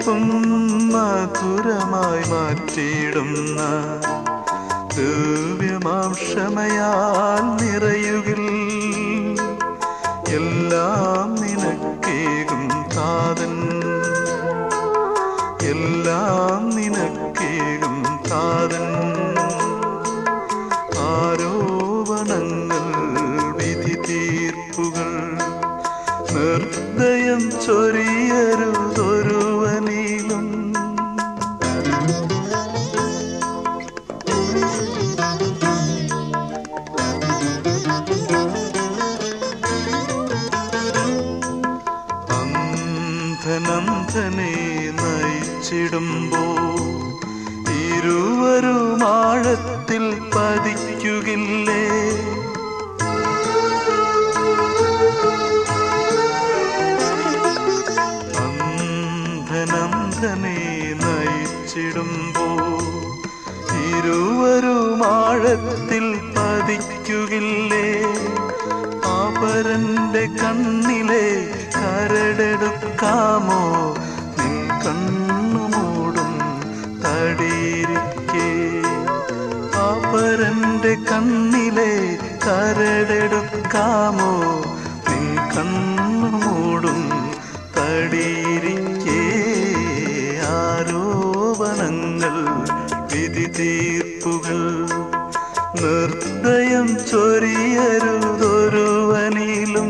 കയ്പും മധുരമായി മാറ്റിയിടുന്ന ദിവ്യമാം ക്ഷമയാൽ നിറയുകിൽ എല്ലാം നിനക്കേകും താതൻ എല്ലാം നിനക്കേകും താതൻ ആരോപണങ്ങൾ വിധി തീർപ്പുകൾ നിർദ്ദയം ചൊരിയരുതൊരുവനിലും അന്ധനന്ധനെ നയിച്ചിടുമ്പോ ഇരുവരും ആഴത്തിൽ പതിക്കുകില്ലേ അന്ധനന്ധനെ നയിച്ചിടുമ്പോ ഇരുവരും ആഴത്തിൽ പതിക്കുകില്ലേ ആപരന്റെ കണ്ണിലെ കരടെടുക്കാമോ നിൻ കണ്ണുമൂടും തടിയിരിക്കേ ആപരന്റെ കണ്ണിലെ കരടെടുക്കാമോ നിൻ കണ്ണുമൂടും തടിയിരിക്കേ ആരോപണങ്ങൾ വിധി തീർപ്പുകൾ നിർദ്ദയം ചൊരിയരുതൊരുവനിലും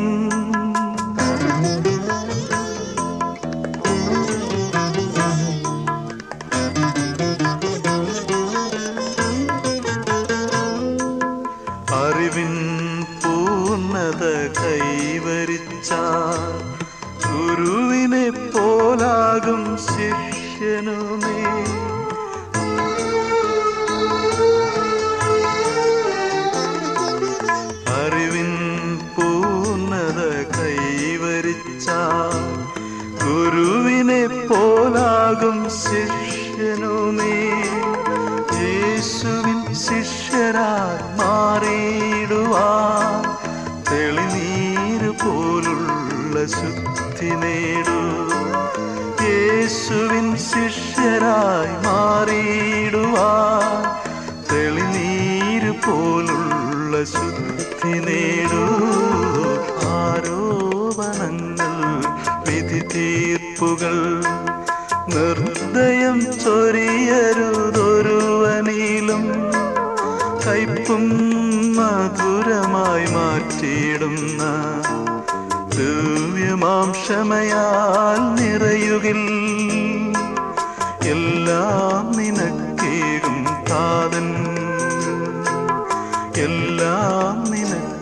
അറിവിൻ പൂർണ്ണത കൈവരിച്ച ഗുരുവിനെ പോലാകും ശിഷ്യനുമേ അറിവിൻ പൂർണ്ണത കൈവരിച്ച ഗുരുവിനെ പോലാകും ശിഷ്യനുമേ യേശുവിൻ ശിഷ്യരാൽ മാറിയിടുവാൻ തെളിനീര് പോലുള്ള ശുദ്ധി നേടൂ യേശുവിൻ ശിഷ്യരായി മാറിയിടുവാൻ തെളിനീര് പോലുള്ള ശുദ്ധി നേടൂ ആരോപണങ്ങൾ വിധി തീർപ്പുകൾ നിർദ്ദയം ചൊരിയരുതൊരുവനിലും കയ്പും മധുരമായി മാറ്റിയിടുന്ന ദിവ്യമാം ക്ഷമയാൽ നിറയുകിൽ എല്ലാം നിനക്കേകും താതൻ എല്ലാം നിനക്ക്